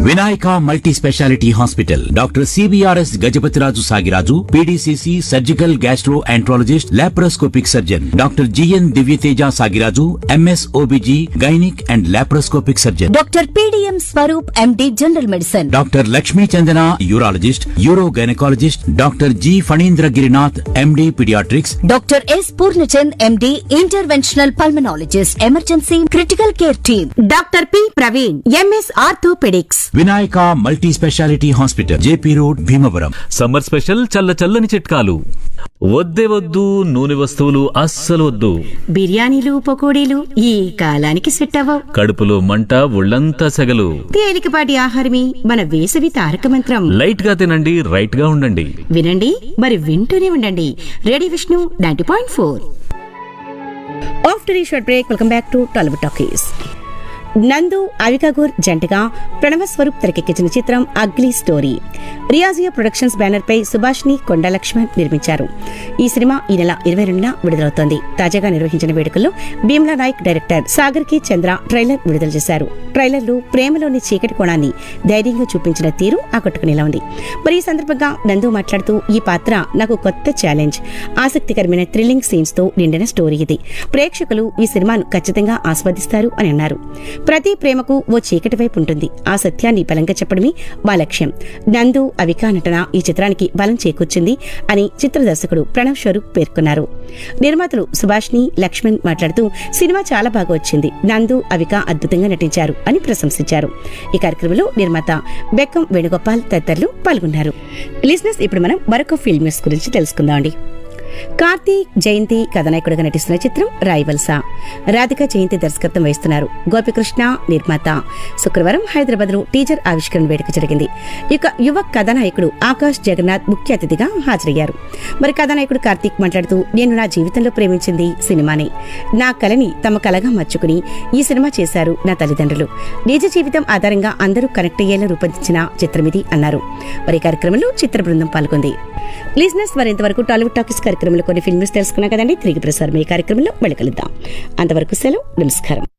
Vinayaka multi speciality hospital doctor CBRS Gajapathiraju Sagiraju PDCC surgical gastroenterologist laparoscopic surgeon doctor GN Divyateja Sagiraju MS OBG gynaec and laparoscopic surgeon doctor PDM Swaroop MD general medicine doctor Lakshmi Chandana urologist urogynaecologist doctor G Phanindra Girinath MD paediatrics doctor S Purnachand MD interventional pulmonologist emergency critical care team doctor P Praveen MS orthopaedics Vinayaka multi speciality hospital JP road Bhimavaram summer special చల్ల చల్లని చిట్కాలు వద్దే వద్దు నూనె వస్తువులు అస్సలు వద్దు బిర్యానీలు పకోడీలు ఈ కాలానికి సెట్ అవ్వవు కడుపులో మంట ఒళ్ళంతా సెగలు తేలికపాటి ఆహారమే మన వేసవి తారక మంత్రం లైట్ గా తినండి రైట్ గా ఉండండి వినండి మరి వింటూనే ఉండండి ready Vishnu ninety point four after ఈ short break welcome back to Tollywood talkies నందు అవికాగూర్ జంటగా ప్రణవ స్వరూప్ తెరకెక్కించిన చిత్రం అగ్లీ స్టోరీ రియాజియా ప్రొడక్షన్స్ బ్యానర్ పై సుభాష్ని కొండ లక్ష్మణ్ నిర్మించారు ఈ సినిమా ఈ నెల ఇరవై రెండున విడుదలవుతోంది తాజాగా నిర్వహించిన వేడుకల్లో భీమ్లా నాయక్ డైరెక్టర్ సాగర్ కి చంద్ర ట్రైలర్ విడుదల చేశారు ట్రైలర్లో ప్రేమలోని చీకటి కోణాన్ని ధైర్యంగా చూపించిన తీరు ఆకట్టుకునేలా ఉంది మరి ఈ సందర్భంగా నందు మాట్లాడుతూ ఈ పాత్ర నాకు కొత్త ఛాలెంజ్ ఆసక్తికరమైన థ్రిల్లింగ్ సీన్స్ తో నిండిన స్టోరీ ఇది ప్రేక్షకులు ఈ సినిమాను ఖచ్చితంగా ఆస్వాదిస్తారు అని అన్నారు ప్రతి ప్రేమకు ఓ చీకటి వైపు ఉంటుంది ఆ సత్యాన్ని బలంగా చెప్పడమే మా లక్ష్యం నందు అవికా నటన ఈ చిత్రానికి బలం చేకూర్చింది అని చిత్ర దర్శకుడు ప్రణవ్ స్వరూప్ పేర్కొన్నారు నిర్మాతలు సుభాష్ని లక్ష్మణ్ మాట్లాడుతూ సినిమా చాలా బాగా వచ్చింది నందు అవిక అద్భుతంగా నటించారు అని ప్రశంసించారు ఈ కార్యక్రమంలో నిర్మాత బెక్కం వేణుగోపాల్ తదితరులు పాల్గొన్నారు లిజినెస్ ఇప్పుడు మనం మరొక ఫిల్మ్ న్యూస్ గురించి తెలుసుకుందామండి కార్తీక్ జయంతి కథనాయకుడిగా నటిస్తున్న చిత్రం రాయవల్స రాధిక జయంతి దర్శకత్వం వహిస్తున్నారు గోపికృష్ణ నిర్మాత శుక్రవారం హైదరాబాద్ లో టీజర్ ఆవిష్కరణ వేడుక జరిగింది ఇక యువ కథానాయకుడు ఆకాష్ జగన్నాథ్ ముఖ్య అతిథిగా హాజరయ్యారు మరి కథానాయకుడు కార్తీక్ మాట్లాడుతూ నేను నా జీవితంలో ప్రేమించింది సినిమానే నా కలని తమ కలగా మార్చుకుని ఈ సినిమా చేశారు నా తల్లిదండ్రులు నిజ జీవితం ఆధారంగా అందరూ కనెక్ట్ అయ్యేలా రూపొందించిన చిత్రమిది అన్నారు మరి ఈ కార్యక్రమంలో చిత్ర బృందం పాల్గొంది లిజినెస్ మరి ఇంతవరకు టాలీవుడ్ టాకీస్ కార్యక్రమంలో కొన్ని ఫిల్మ్స్ తెలుసుకున్నాం కదండి తిరిగి ప్రసారం ఈ కార్యక్రమంలో మళ్ళీ కలుద్దాం అంతవరకు సెలవు నమస్కారం